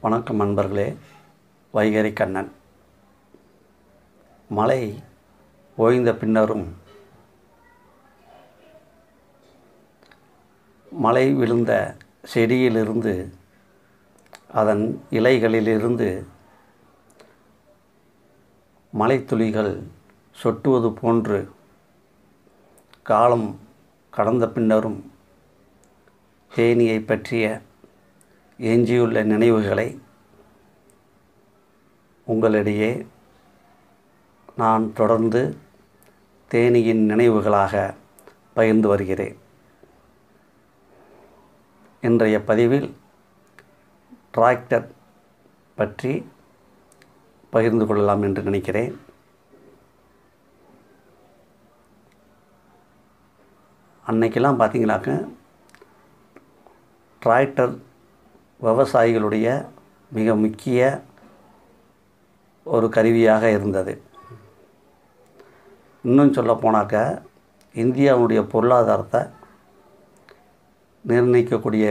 வணக்கம் நண்பர்களே வைகரி கண்ணன் மழை ஓய்ந்த பின்னரும் மழை விழுந்த செடியிலிருந்து அதன் இலைகளிலிருந்து மழைத்துளிகள் சொட்டுவது போன்று காலம் கடந்த பின்னரும் தேனியை பற்றிய எஞ்சியுள்ள நினைவுகளை உங்களிடையே நான் தொடர்ந்து தேனியின் நினைவுகளாக பகிர்ந்து வருகிறேன் இன்றைய பதிவில் டிராக்டர் பற்றி பகிர்ந்து கொள்ளலாம் என்று நினைக்கிறேன் அன்னைக்கெல்லாம் பார்த்தீங்கன்னாக்க டிராக்டர் விவசாயிகளுடைய மிக முக்கிய ஒரு கருவியாக இருந்தது இன்னும் சொல்ல போனாக்க இந்தியாவுடைய பொருளாதாரத்தை நிர்ணயிக்கக்கூடிய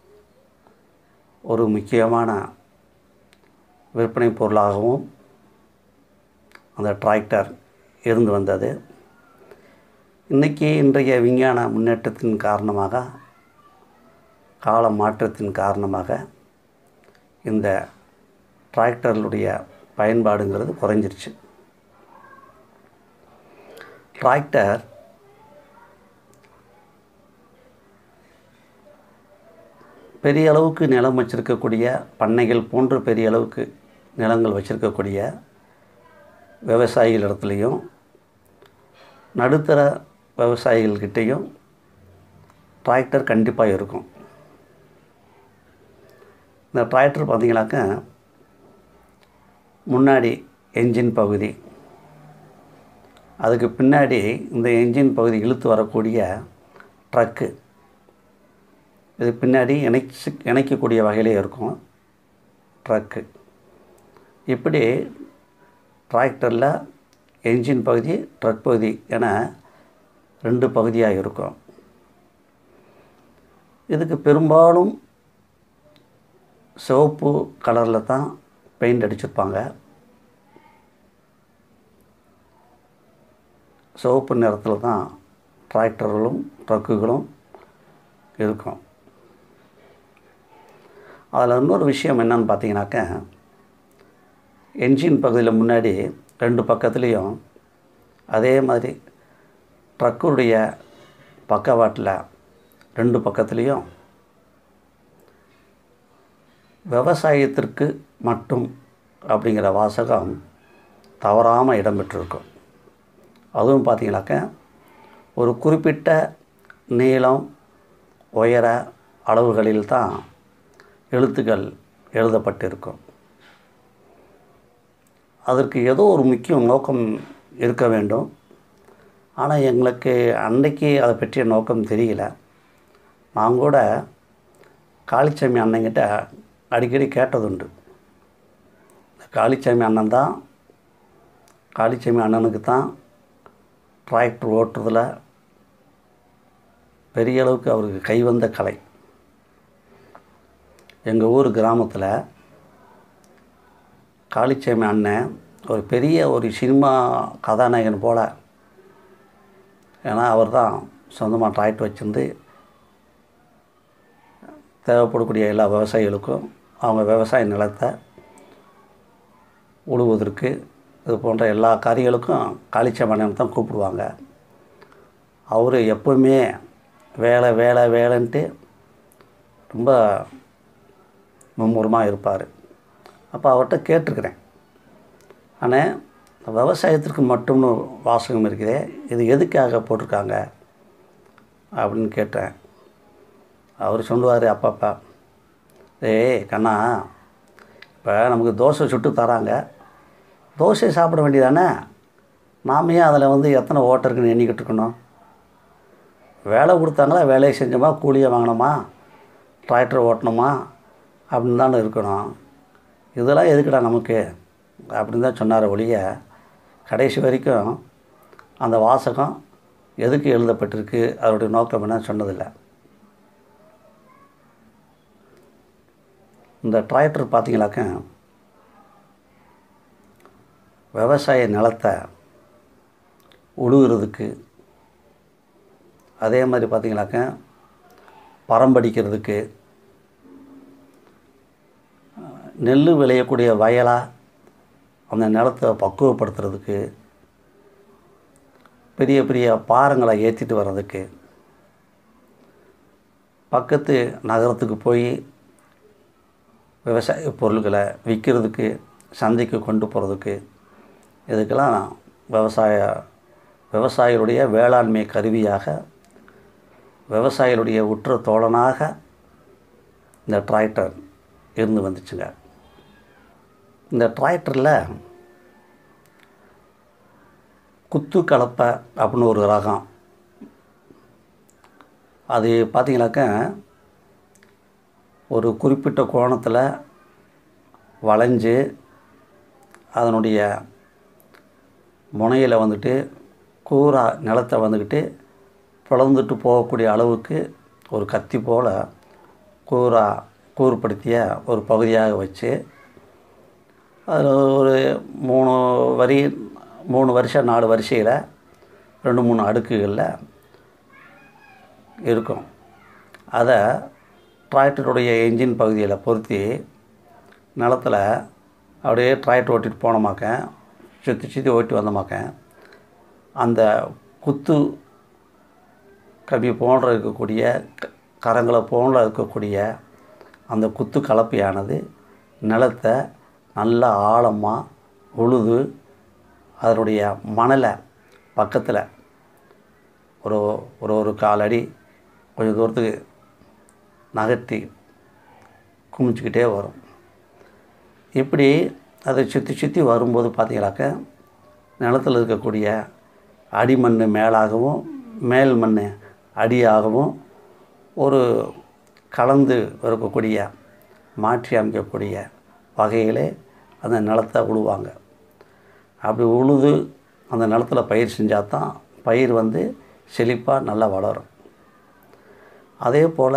ஒரு முக்கியமான விற்பனை பொருளாகவும் அந்த டிராக்டர் இருந்து வந்தது இன்றைக்கி இன்றைய விஞ்ஞான முன்னேற்றத்தின் காரணமாக கால மாற்றத்தின் காரணமாக இந்த டிராக்டர்களுடைய பயன்பாடுங்கிறது குறைஞ்சிருச்சு டிராக்டர் பெரிய அளவுக்கு நிலம் வச்சிருக்கக்கூடிய பண்ணைகள் போன்ற பெரிய அளவுக்கு நிலங்கள் வச்சுருக்கக்கூடிய விவசாயிகள் இடத்துலையும் நடுத்தர விவசாயிகள்கிட்டையும் டிராக்டர் கண்டிப்பாக இருக்கும் இந்த டிராக்டர் பார்த்தீங்கன்னாக்க முன்னாடி என்ஜின் பகுதி அதுக்கு பின்னாடி இந்த என்ஜின் பகுதி இழுத்து வரக்கூடிய ட்ரக்கு இது பின்னாடி இணைச்சு இணைக்கக்கூடிய வகையிலே இருக்கும் ட்ரக்கு இப்படி டிராக்டரில் என்ஜின் பகுதி ட்ரக் பகுதி என ரெண்டு பகுதியாக இருக்கும் இதுக்கு பெரும்பாலும் சிவப்பு கலரில் தான் பெயிண்ட் அடிச்சிருப்பாங்க சிவப்பு நிறத்தில் தான் டிராக்டர்களும் ட்ரக்குகளும் இருக்கும் அதில் இன்னொரு விஷயம் என்னன்னு பார்த்தீங்கன்னாக்க என்ஜின் பகுதியில் முன்னாடி ரெண்டு பக்கத்துலேயும் அதே மாதிரி ட்ரக்குடைய பக்கவாட்டில் ரெண்டு பக்கத்துலேயும் விவசாயத்திற்கு மட்டும் அப்படிங்கிற வாசகம் தவறாமல் இடம்பெற்றிருக்கும் அதுவும் பார்த்தீங்கன்னாக்க ஒரு குறிப்பிட்ட நீளம் உயர அளவுகளில் தான் எழுத்துக்கள் எழுதப்பட்டிருக்கும் அதற்கு ஏதோ ஒரு முக்கிய நோக்கம் இருக்க வேண்டும் ஆனால் எங்களுக்கு அன்றைக்கு அதை பற்றிய நோக்கம் தெரியல நான் கூட காளிச்சாமி அண்ணங்கிட்ட அடிக்கடி கேட்டதுண்டு காளிச்சாமி அண்ணன் தான் காளிச்சாமி அண்ணனுக்கு தான் டிராக்டர் ஓட்டுறதில் பெரிய அளவுக்கு அவருக்கு கைவந்த கலை எங்கள் ஊர் கிராமத்தில் காளிச்சாமி அண்ணன் ஒரு பெரிய ஒரு சினிமா கதாநாயகன் போல் ஏன்னா அவர் தான் சொந்தமாக டிராக்டர் வச்சுருந்து தேவைப்படக்கூடிய எல்லா விவசாயிகளுக்கும் அவங்க விவசாய நிலத்தை உழுவதற்கு இது போன்ற எல்லா காரியங்களுக்கும் காளிச்சமணன் தான் கூப்பிடுவாங்க அவர் எப்போவுமே வேலை வேலை வேலைன்ட்டு ரொம்ப மும்முரமாக இருப்பார் அப்போ அவர்கிட்ட கேட்டிருக்கிறேன் ஆனால் விவசாயத்திற்கு மட்டும்னு வாசகம் இருக்குதே இது எதுக்காக போட்டிருக்காங்க அப்படின்னு கேட்டேன் அவர் சொல்லுவார் அப்பப்பா ஏய் கண்ணா இப்போ நமக்கு தோசை சுட்டு தராங்க தோசை சாப்பிட வேண்டியதானே நாம் ஏன் அதில் வந்து எத்தனை ஓட்டை இருக்குன்னு எண்ணிக்கிட்டு இருக்கணும் வேலை கொடுத்தாங்களா வேலையை செஞ்சோமா கூலியை வாங்கினோமா டிராக்டர் ஓட்டணுமா அப்படின்னு தானே இருக்கணும் இதெல்லாம் எதுக்குடா நமக்கு அப்படின்னு தான் சொன்னார் ஒழிய கடைசி வரைக்கும் அந்த வாசகம் எதுக்கு எழுதப்பட்டிருக்கு அதோடைய நோக்கம் என்ன சொன்னதில்லை இந்த டிராக்டர் பார்த்தீங்களாக்க விவசாய நிலத்தை உழுகிறதுக்கு அதே மாதிரி பார்த்தீங்களாக்க பரம்படிக்கிறதுக்கு நெல் விளையக்கூடிய வயலாக அந்த நிலத்தை பக்குவப்படுத்துறதுக்கு பெரிய பெரிய பாரங்களை ஏற்றிட்டு வர்றதுக்கு பக்கத்து நகரத்துக்கு போய் விவசாய பொருள்களை விற்கிறதுக்கு சந்தைக்கு கொண்டு போகிறதுக்கு இதுக்கெல்லாம் விவசாய விவசாயிகளுடைய வேளாண்மை கருவியாக விவசாயிகளுடைய உற்ற தோழனாக இந்த டிராக்டர் இருந்து வந்துச்சுங்க இந்த டிராக்டரில் குத்து கலப்பை அப்படின்னு ஒரு ரகம் அது பார்த்தீங்கன்னாக்க ஒரு குறிப்பிட்ட கோணத்தில் வளைஞ்சு அதனுடைய முனையில் வந்துட்டு கூரா நிலத்தை வந்துக்கிட்டு பிளந்துட்டு போகக்கூடிய அளவுக்கு ஒரு கத்தி போல் கூரா கூறுப்படுத்திய ஒரு பகுதியாக வச்சு அதில் ஒரு மூணு வரி மூணு வருஷம் நாலு வரிசையில் ரெண்டு மூணு அடுக்குகளில் இருக்கும் அதை டிராக்டருடைய என்ஜின் பகுதியில் பொருத்தி நிலத்தில் அப்படியே டிராக்டர் ஓட்டிட்டு போனோமாக்க சுற்றி சுற்றி ஓட்டி வந்தோமாக்க அந்த குத்து கம்பி போன்ற இருக்கக்கூடிய க- கரங்களை போன்ற இருக்கக்கூடிய அந்த குத்து கலப்பையானது நிலத்தை நல்ல ஆழமாக உழுது அதனுடைய மணலை பக்கத்தில் ஒரு ஒரு ஒரு கால் அடி கொஞ்சம் தூரத்துக்கு நகர்த்தி குமிச்சிக்கிட்டே வரும் இப்படி அதை சுற்றி சுற்றி வரும்போது பார்த்தீங்களாக்க நிலத்தில் இருக்கக்கூடிய அடிமண் மேலாகவும் மேல் மண் அடியாகவும் ஒரு கலந்து இருக்கக்கூடிய மாற்றி அமைக்கக்கூடிய வகையிலே அந்த நிலத்தை உழுவாங்க அப்படி உழுது அந்த நிலத்தில் பயிர் செஞ்சால் தான் பயிர் வந்து செழிப்பாக நல்லா வளரும் அதே போல்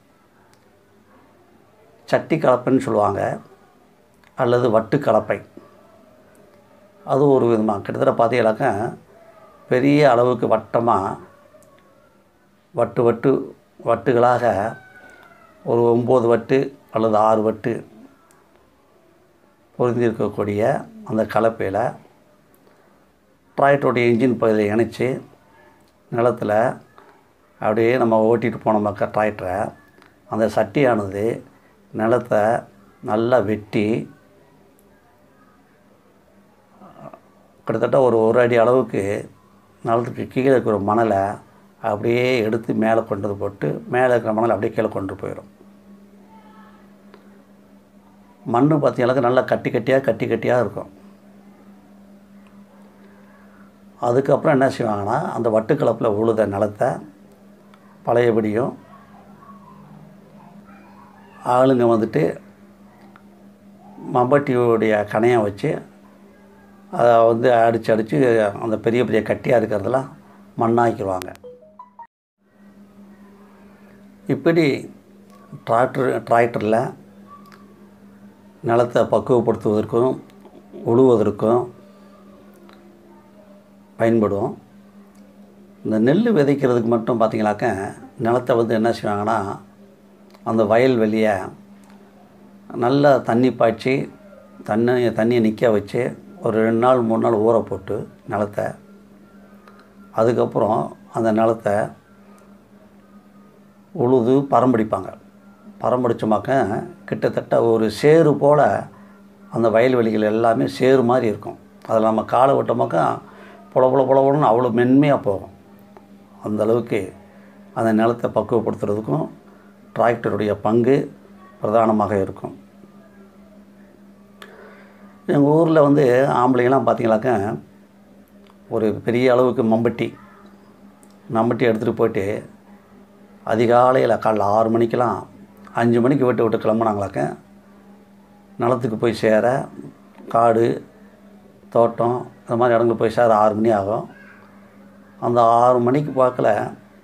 சட்டி கலப்பைன்னு சொல்லுவாங்க அல்லது வட்டு கலப்பை அது ஒரு விதமாக கிட்டத்தட்ட பார்த்தீங்கன்னாக்கா பெரிய அளவுக்கு வட்டமாக வட்டு வட்டு வட்டுகளாக ஒரு ஒம்பது வட்டு அல்லது ஆறு வட்டு பொருந்தி இருக்கக்கூடிய அந்த கலப்பையில் டிராக்டருடைய இன்ஜின் பகுதியை இணைச்சி நிலத்தில் அப்படியே நம்ம ஓட்டிகிட்டு போனோமாக்கா டிராக்டரை அந்த சட்டியானது நிலத்தை நல்லா வெட்டி கிட்டத்தட்ட ஒரு ஒரு அடி அளவுக்கு நிலத்துக்கு கீழே இருக்கிற மணலை அப்படியே எடுத்து மேலே கொண்டு வந்து போட்டு மேலே இருக்கிற மணலை அப்படியே கீழே கொண்டு போயிடும் மண் பார்த்தீங்கன்னாக்கா நல்லா கட்டி கட்டியாக கட்டி கட்டியாக இருக்கும் அதுக்கப்புறம் என்ன செய்வாங்கன்னா அந்த வட்டுக்கலப்பில் உழுத நிலத்தை பழையபடியும் ஆளுங்க வந்துட்டு மம்பட்டியோடைய கணையம் வச்சு அதை வந்து அடித்து அடித்து அந்த பெரிய பெரிய கட்டியாக இருக்கிறதெல்லாம் மண்ணாக்கிடுவாங்க இப்படி டிராக்டர் டிராக்டரில் நிலத்தை பக்குவப்படுத்துவதற்கும் உழுவதற்கும் பயன்படும் இந்த நெல் விதைக்கிறதுக்கு மட்டும் பார்த்தீங்கன்னாக்க நிலத்தை வந்து என்ன செய்வாங்கன்னா அந்த வயல் வெளியே நல்லா தண்ணி பாய்ச்சி தண்ணி தண்ணியை நிற்க வச்சு ஒரு ரெண்டு நாள் மூணு நாள் ஊற போட்டு நிலத்தை அதுக்கப்புறம் அந்த நிலத்தை உழுது பரம்படிப்பாங்க பரம்படிச்சோமாக்க கிட்டத்தட்ட ஒரு சேறு போல் அந்த வயல்வெளிகள் எல்லாமே சேறு மாதிரி இருக்கும் அதில் நம்ம காலை விட்டோமாக்கா புல புல புலன்னு அவ்வளோ மென்மையாக போகும் அந்த அளவுக்கு அந்த நிலத்தை பக்குவப்படுத்துறதுக்கும் டிராக்டருடைய பங்கு பிரதானமாக இருக்கும் எங்கள் ஊரில் வந்து ஆம்பளைங்களாம் பார்த்தீங்களாக்க ஒரு பெரிய அளவுக்கு மம்பட்டி மம்பட்டி எடுத்துகிட்டு போயிட்டு அதிகாலையில் காலைல ஆறு மணிக்கெலாம் அஞ்சு மணிக்கு விட்டு விட்டு கிளம்புனாங்களாக்க நிலத்துக்கு போய் சேர காடு தோட்டம் இந்த மாதிரி இடங்களுக்கு போய் சேர ஆறு மணி ஆகும் அந்த ஆறு மணிக்கு பார்க்கல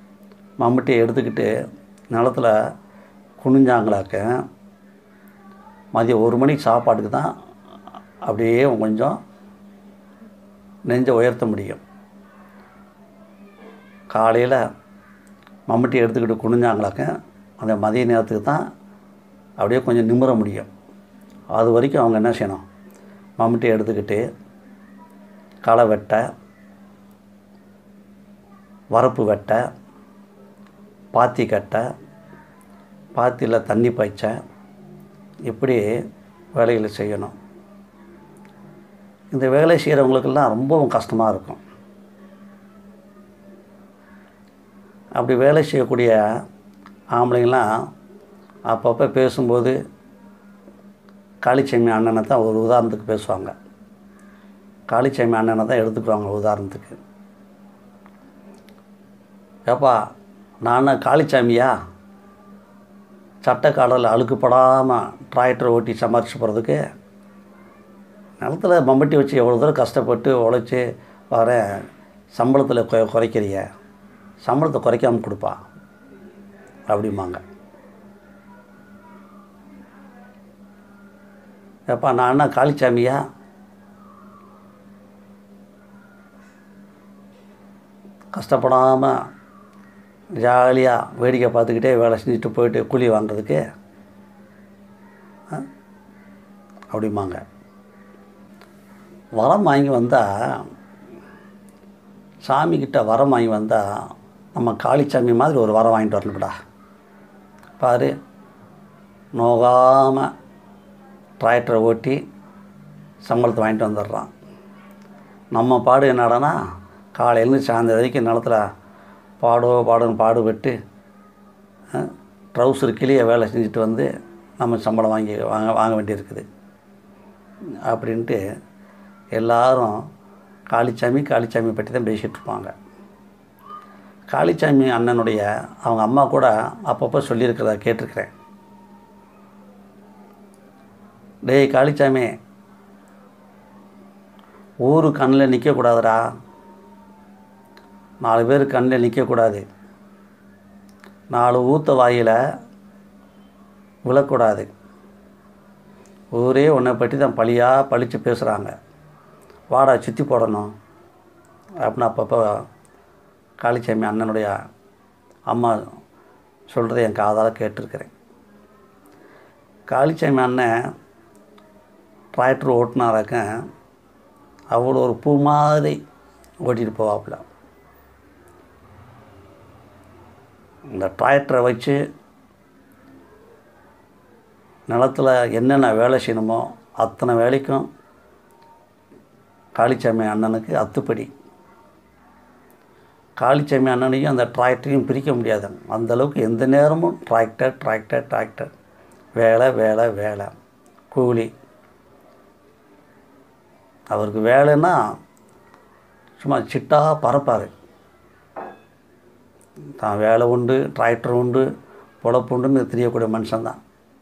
மம்பட்டியை எடுத்துக்கிட்டு நிலத்துல குனிஞ்சாங்களாக்க மதியம் ஒரு மணிக்கு சாப்பாட்டுக்கு தான் அப்படியே கொஞ்சம் நெஞ்சை உயர்த்த முடியும் காலையில் மம்முட்டி எடுத்துக்கிட்டு குனிஞ்சாங்களாக்க அந்த மதிய நேரத்துக்கு தான் அப்படியே கொஞ்சம் நிமிர முடியும் அது வரைக்கும் அவங்க என்ன செய்யணும் மம்முட்டி எடுத்துக்கிட்டு களை வெட்ட வரப்பு வெட்ட பாத்தி கட்ட பாத்தியில் தண்ணி பாய்ச்ச இப்படி வேலைகளை செய்யணும் இந்த வேலை செய்கிறவங்களுக்கெல்லாம் ரொம்பவும் கஷ்டமாக இருக்கும் அப்படி வேலை செய்யக்கூடிய ஆம்பளைங்களாம் அப்பப்போ பேசும்போது காளிச்சாமி அண்ணனை தான் ஒரு உதாரணத்துக்கு பேசுவாங்க காளிச்சாமி அண்ணனை தான் எடுத்துக்குவாங்க உதாரணத்துக்கு ஏப்பா நான் காளிச்சாமியா சட்டக்காலில் அழுக்குப்படாமல் டிராக்டர் ஓட்டி சமாளிச்சு போகிறதுக்கு நிலத்தில் மம்பட்டி வச்சு எவ்வளோ தூரம் கஷ்டப்பட்டு உழைச்சி வரேன் சம்பளத்தில் குறை குறைக்கிறிய சம்பளத்தை குறைக்காமல் கொடுப்பா அப்படிம்பாங்க ஏப்பா நான் என்ன காளிச்சாமியா கஷ்டப்படாமல் ஜாலியாக வேடிக்கை பார்த்துக்கிட்டே வேலை செஞ்சுட்டு போயிட்டு கூலி வாங்குறதுக்கு ஆ? அப்படிம்பாங்க வரம் வாங்கி வந்தால் சாமிக்கிட்ட வரம் வாங்கி வந்தால் நம்ம காளிச்சாமி மாதிரி ஒரு வரம் வாங்கிட்டு வரணும்டா பாரு நோகாமல் டிராக்டரை ஓட்டி சம்பளத்தை வாங்கிட்டு வந்துடுறான் நம்ம பாடு என்னடானா காலையிலேருந்து சாயந்தரம் வரைக்கும் நிலத்துல பாடோ பாடுன்னு பாடுபட்டு ட்ரௌசர் கிளிய வேலை செஞ்சுட்டு வந்து நம்ம சம்பளம் வாங்கி வாங்க வாங்க வேண்டியிருக்குது அப்படின்ட்டு எல்லாரும் காளிச்சாமி காளிச்சாமி பற்றி தான் பேசிகிட்டு இருப்பாங்க காளிச்சாமி அண்ணனுடைய அவங்க அம்மா கூட அப்பப்போ சொல்லியிருக்கிறத கேட்டிருக்கிறேன் டேய் காளிச்சாமி ஊரு கண்ணில் நிற்கக்கூடாதுடா நாலு பேர் கண்ணில் நிற்கக்கூடாது நாலு ஊத்த வாயில் விழக்கூடாது ஊரே உன்னை பற்றி தான் பழியாக பழித்து பேசுகிறாங்க வாடா சுற்றி போடணும் அப்படின்னு அப்பப்போ காளிச்சாமி அண்ணனுடைய அம்மா சொல்கிறத என் காதால் கேட்டிருக்கிறேன் காளிச்சாமி அண்ணன் டிராக்டர் ஓட்டினாராக்க அவ்வளோ ஒரு பூ மாதிரி ஓட்டிகிட்டு போவாப்புல இந்த டிராக்டரை வச்சு நிலத்தில் என்னென்ன வேலை செய்யணுமோ அத்தனை வேலைக்கும் காளிச்சாமி அண்ணனுக்கு அத்துப்படி காளிச்சாமி அண்ணனையும் அந்த டிராக்டரையும் பிரிக்க முடியாது அந்த அளவுக்கு எந்த நேரமும் டிராக்டர் டிராக்டர் டிராக்டர் வேலை வேலை வேலை கூலி அவருக்கு வேலைன்னா சும்மா சிட்டாக பறப்பார் தான் வேலை உண்டு டிராக்டர் உண்டு பொழப்பு உண்டுன்னு தெரியக்கூடிய மனுஷன்தான்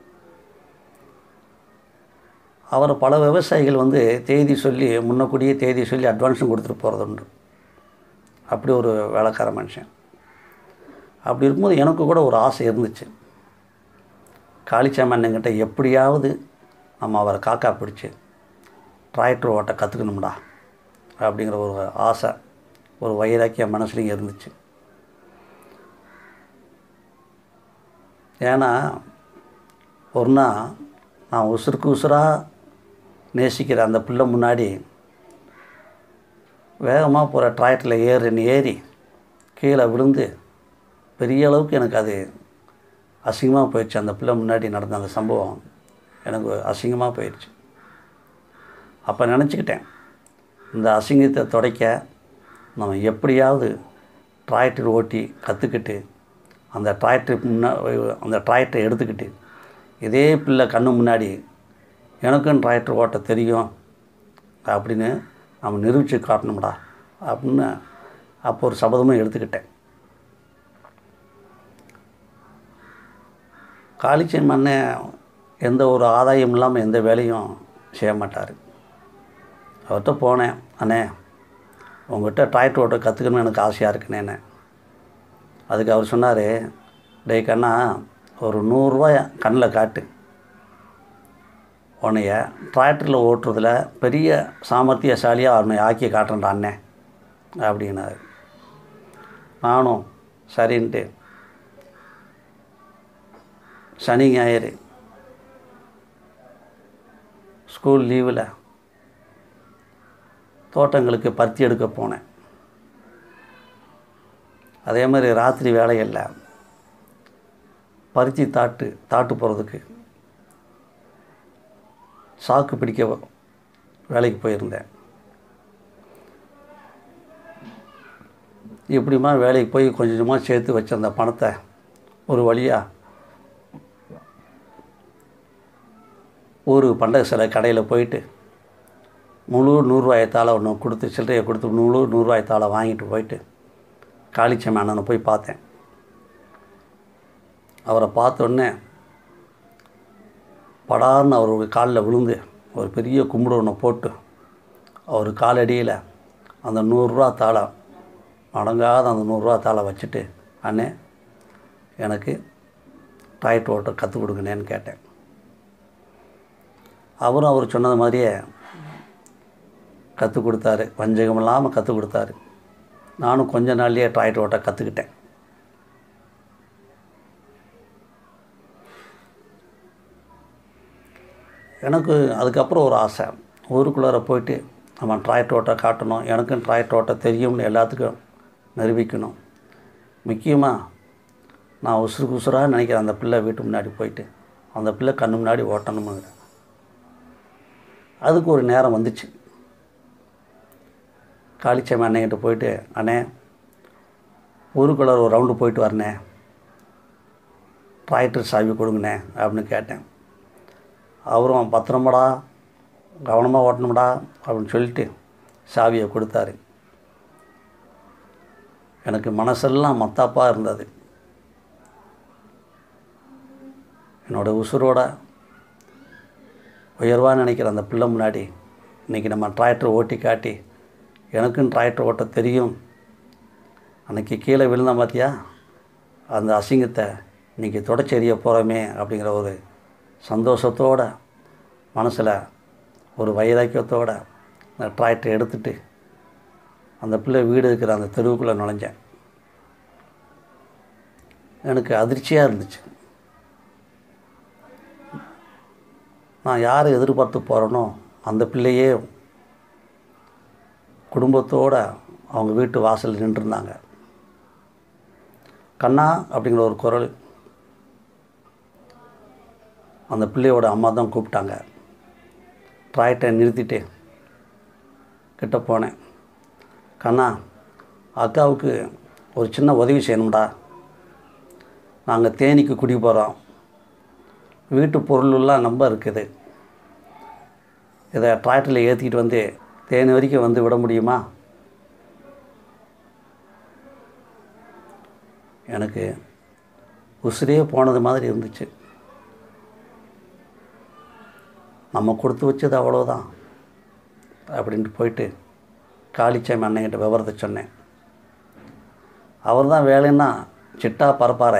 அவர் பல விவசாயிகள் வந்து தேதி சொல்லி முன்னக்கூடியே தேதி சொல்லி அட்வான்ஸும் கொடுத்துட்டு போகிறது உண்டு அப்படி ஒரு வேலைக்கார மனுஷன் அப்படி இருக்கும்போது எனக்கு கூட ஒரு ஆசை இருந்துச்சு காளிச்சாமி அண்ணங்கிட்ட எப்படியாவது நம்ம அவரை காக்கா பிடிச்சி டிராக்டர் ஓட்ட கற்றுக்கணும்டா அப்படிங்கிற ஒரு ஆசை ஒரு வைராக்கியம் மனசுலையும் இருந்துச்சு ஏன்னா ஒரு நாள் நான் உசுருக்கு உசுராக நேசிக்கிற அந்த பிள்ளை முன்னாடி வேகமாக போகிற டிராக்டரில் ஏறுன்னு ஏறி கீழே விழுந்து பெரிய அளவுக்கு எனக்கு அது அசிங்கமாக போயிடுச்சு அந்த பிள்ளை முன்னாடி நடந்த அந்த சம்பவம் எனக்கு அசிங்கமாக போயிடுச்சு அப்போ நினச்சிக்கிட்டேன் இந்த அசிங்கத்தை துடைக்க நம்ம எப்படியாவது டிராக்டர் ஓட்டி கற்றுக்கிட்டு அந்த டிராக்டர் முன்னா அந்த டிராக்டரை எடுத்துக்கிட்டு இதே பிள்ளை கண்ணு முன்னாடி எனக்கும் டிராக்டர் ஓட்ட தெரியும் அப்படின்னு நம்ம நிரூபித்து காட்டணும்டா அப்படின்னு அப்போ ஒரு சபதமும் எடுத்துக்கிட்டேன் காளிச்சன் அண்ணன் எந்த ஒரு ஆதாயம் இல்லாமல் எந்த வேலையும் செய்ய மாட்டார் அவர்கிட்ட போனேன் அண்ணே உங்கள்கிட்ட டிராக்டர் ஓட்ட கற்றுக்கணும்னு எனக்கு ஆசையாக இருக்குண்ணே அதுக்கு அவர் சொன்னார் டேய் கண்ணா ஒரு நூறுரூவா கண்ணில் காட்டு உன்னைய டிராக்டரில் ஓட்டுறதுல பெரிய சாமர்த்தியசாலியாக அவனை ஆக்கி காட்டுறேன்டா அண்ணன் அப்படின்னாரு நானும் சரின்ட்டு சனி ஞாயிறு ஸ்கூல் லீவில் தோட்டங்களுக்கு பருத்தி எடுக்க போனேன் அதே மாதிரி ராத்திரி வேலையில் பருத்தி தாட்டு தாட்டு போகிறதுக்கு சாக்கு பிடிக்க வேலைக்கு போயிருந்தேன் இப்படிமா வேலைக்கு போய் கொஞ்சம் கொஞ்சமாக சேர்த்து வச்ச அந்த பணத்தை ஒரு வழியாக ஊருக்கு பண்டக சிலை கடையில் போயிட்டு முழு நூறுரூவாயத்தால் ஒன்று கொடுத்து சில்லறையை கொடுத்து முழு நூறுரூவாயத்தால் வாங்கிட்டு போயிட்டு காளிச்சம் அண்ணனை போய் பார்த்தேன் அவரை பார்த்தோன்னே படார்னு அவருடைய காலில் விழுந்து ஒரு பெரிய கும்பிடு ஒன்று போட்டு அவர் காலடியில் அந்த நூறுரூவா தாளை அடங்காத அந்த நூறுரூவா தாளை வச்சுட்டு அண்ணே எனக்கு டாய்ட் ஓட்ட கற்றுக் கொடுங்கண்ணேன்னு கேட்டேன் அவரும் அவர் சொன்னது மாதிரியே கற்றுக் கொடுத்தாரு வஞ்சகம் இல்லாமல் கற்றுக் கொடுத்தாரு நானும் கொஞ்ச நாள்லேயே டாய்ட் ஓட்ட கற்றுக்கிட்டேன் எனக்கு அதுக்கப்புறம் ஒரு ஆசை ஊருக்குள்ளார போயிட்டு நம்ம ட்ராய்ட் ஓட்ட காட்டணும் எனக்கும் ட்ராய்ட் ஓட்ட தெரியும்னு எல்லாத்துக்கும் நிரூபிக்கணும் முக்கியமாக நான் உசுருக்கு உசுராக நினைக்கிறேன் அந்த பிள்ளை வீட்டு முன்னாடி போயிட்டு அந்த பிள்ளை கண்ணு முன்னாடி ஓட்டணுமுங்கிற அதுக்கு ஒரு நேரம் வந்துச்சு காளிச்சாமி அண்ணன்கிட்ட போயிட்டு அண்ணே ஊருக்குள்ளே ஒரு ரவுண்டு போயிட்டு வரனே டிராக்டர் சாவி கொடுங்கண்ணே அப்படின்னு கேட்டேன் அவரும் பத்திரமாடா கவனமாக ஓட்டணும்டா அப்படின்னு சொல்லிட்டு சாவியை கொடுத்தாரு எனக்கு மனசெல்லாம் மத்தாப்பாக இருந்தது என்னோடய உசுரோட உயர்வாக நினைக்கிற அந்த பிள்ளை முன்னாடி இன்றைக்கி நம்ம டிராக்டர் ஓட்டி காட்டி எனக்கும் டிராக்டர் ஓட்ட தெரியும் அன்றைக்கி கீழே விழுந்தான் பார்த்தியா அந்த அசிங்கத்தை இன்றைக்கி தொடச்சி எறிய போகிறோமே அப்படிங்கிற ஒரு சந்தோஷத்தோட மனசில் ஒரு வைராக்கியத்தோட அந்த டிராக்டர் எடுத்துட்டு அந்த பிள்ளை வீடு இருக்கிற அந்த தெருவுக்குள்ளே நுழைஞ்சேன் எனக்கு அதிர்ச்சியாக இருந்துச்சு நான் யாரை எதிர்பார்த்து போகிறேனோ அந்த பிள்ளையே குடும்பத்தோடு அவங்க வீட்டு வாசலில் நின்றுருந்தாங்க கண்ணா அப்படிங்கிற ஒரு குரல் அந்த பிள்ளையோட அம்மா தான் கூப்பிட்டாங்க டிராக்டரை நிறுத்திட்டு கிட்ட போனேன் கண்ணா அக்காவுக்கு ஒரு சின்ன உதவி செய்யணும்டா நாங்கள் தேனிக்கு குடி போகிறோம் வீட்டு பொருளெல்லாம் ரொம்ப இருக்குது இதை டிராக்டரில் ஏற்றிக்கிட்டு வந்து தேனி வரைக்கும் வந்து விட முடியுமா எனக்கு உசுரே போனது மாதிரி இருந்துச்சு நம்ம கொடுத்து வச்சது அவ்வளோதான் அப்படின்ட்டு போயிட்டு காளிச்சாமி அண்ணன்கிட்ட விவரத்தை சொன்னேன் அவர் தான் வேலைன்னா சிட்டா பரப்பாரே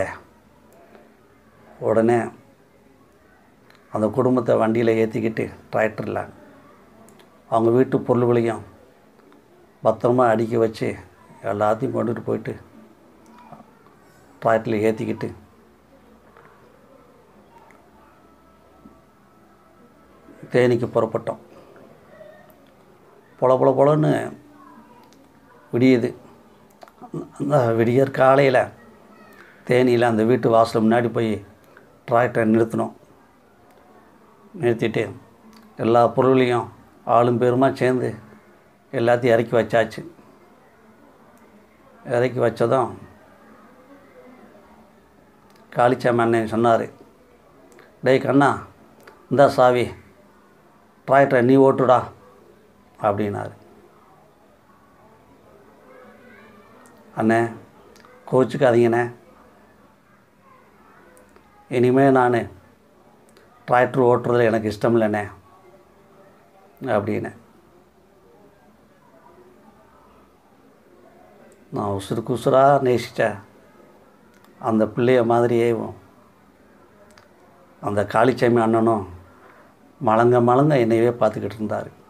உடனே அந்த குடும்பத்தை வண்டியில் ஏற்றிக்கிட்டு டிராக்டரில் அவங்க வீட்டு பொருள்களையும் பத்திரமா அடுக்கி வச்சு எல்லாத்தையும் கொண்டுட்டு போயிட்டு டிராக்டரில் ஏற்றிக்கிட்டு தேனிக்கு புறப்பட்டோம் பொல பொல பொலன்னு விடியுது அந்த விடியற் காலையில் தேனியில் அந்த வீட்டு வாசல் முன்னாடி போய் டிராக்டரை நிறுத்தினோம் நிறுத்திட்டு எல்லா பொருளையும் ஆளும் பேருமா சேர்ந்து எல்லாத்தையும் இறக்கி வச்சாச்சு இறக்கி வச்சதும் காளிச்சாமி அண்ணன் சொன்னார் டேய் கண்ணா இந்தா சாவி டிராக்டரை நீ ஓட்டுடா அப்படின்னாரு அண்ணே கோச்சுக்காதீங்கண்ணே இனிமேல் நான் டிராக்டர் ஓட்டுறதுல எனக்கு இஷ்டம் இல்லைண்ணே அப்படின்னு நான் உசுருக்கு உசுராக நேசித்த அந்த பிள்ளைய மாதிரியே அந்த காளிச்சாமி அண்ணனும் மலங்க மலங்க என்னையவே பார்த்துக்கிட்டு இருந்தார்